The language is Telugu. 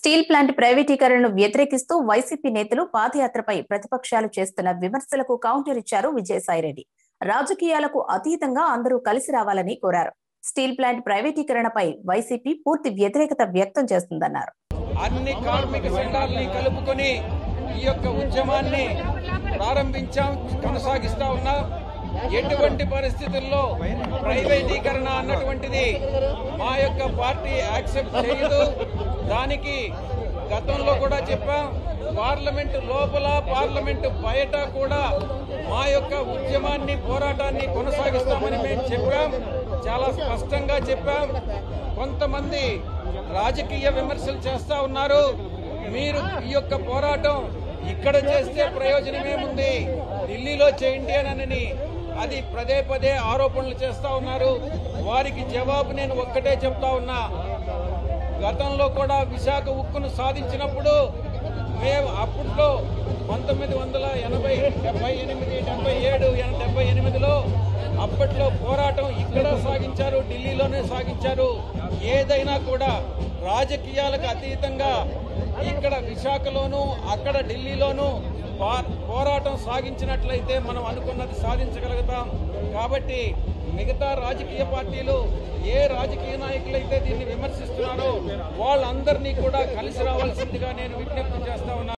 స్టీల్ ప్లాంట్ ప్రైవేటీకరణను వ్యతిరేకిస్తూ వైసీపీ నేతలు పాదయాత్రపై ప్రతిపక్షాలు చేస్తున్న విమర్శలకు కౌంటర్ ఇచ్చారు విజయసాయిరెడ్డి రాజకీయాలకు అతీతంగా అందరూ కలిసి రావాలని కోరారు స్టీల్ ప్లాంట్ ప్రైవేటీకరణపై వైసీపీ పూర్తి వ్యతిరేకత వ్యక్తం చేస్తుందన్నారు అన్ని కార్మిక సంఘాలని కలుపుకొని ఈ యొక్క ఉద్యమాన్ని ప్రారంభించాం కొనసాగిస్తా ఉన్నాం ఎటువంటి పరిస్థితుల్లో ప్రైవేటీకరణ అన్నటువంటిది మా యొక్క పార్టీ యాక్సెప్ట్ చేయదు దానికి గతంలో కూడా చెప్పాం పార్లమెంటు లోపల పార్లమెంటు బయట కూడా మా యొక్క ఉద్యమాన్ని పోరాటాన్ని కొనసాగిస్తామని మేము చెప్పాం చాలా స్పష్టంగా చెప్పాం కొంతమంది రాజకీయ విమర్శలు చేస్తా ఉన్నారు మీరు ఈ యొక్క పోరాటం ఇక్కడ చేస్తే ప్రయోజనమేముంది ఢిల్లీలో చేయండి అని అది పదే పదే ఆరోపణలు చేస్తా ఉన్నారు వారికి జవాబు నేను ఒక్కటే చెప్తా ఉన్నా గతంలో కూడా విశాఖ ఉక్కును సాధించినప్పుడు మేము అప్పట్లో పంతొమ్మిది వందల ఎనభై డెబ్బై ఎనిమిది డెబ్బై ఏడు డెబ్బై ఎనిమిదిలో అప్పట్లో పోరాటం ఇక్కడ సాగించారు ఢిల్లీలోనే సాగించారు ఏదైనా కూడా రాజకీయాలకు అతీతంగా ఇక్కడ విశాఖలోను అక్కడ ఢిల్లీలోను పా- పోరాటం సాగించినట్లయితే మనం అనుకున్నది సాధించగలుగుతాం కాబట్టి మిగతా రాజకీయ పార్టీలు ఏ రాజకీయ నాయకులైతే దీన్ని విమర్శిస్తున్నారో వాళ్ళందరినీ కూడా కలిసి రావాల్సిందిగా నేను విజ్ఞప్తి చేస్తా ఉన్నాను